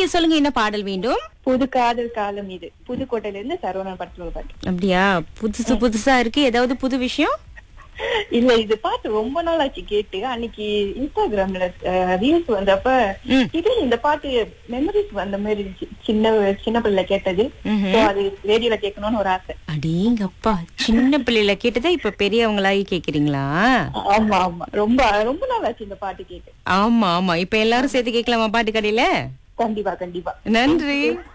சொல்லுங்க என்ன பாடல் வேண்டும் புது காதல் காலம் இது புதுக்கோட்டையில இருந்து சரவணன் படத்துல ஒரு பாட்டு அப்படியா புதுசு புதுசா இருக்கு ஏதாவது புது விஷயம் இல்ல இது பாட்டு ரொம்ப நாள் ஆச்சு கேட்டு அன்னைக்கு இன்ஸ்டாகிராம்ல ரீல்ஸ் வந்தப்ப ம். இது இந்த பாட்டு மெமரிஸ் வந்த மாதிரி இருந்துச்சு சின்ன சின்ன பிள்ளை கேட்டது ம்ஹும். So, அது ரேடியோல கேட்கணும்னு ஒரு ஆசை அடேங்கப்பா சின்ன பிள்ளைல கேட்டதா இப்ப பெரியவங்களாகி கேக்குறீங்களா ஆமா ஆமா ரொம்ப ரொம்ப நாள் ஆச்சு இந்த பாட்டு கேட்டு ஆமா ஆமா இப்ப எல்லாரும் சேர்த்து கேட்கலாமா பாட்டு கடையில கண்டிப்பா கண்டிப்பா நன்றி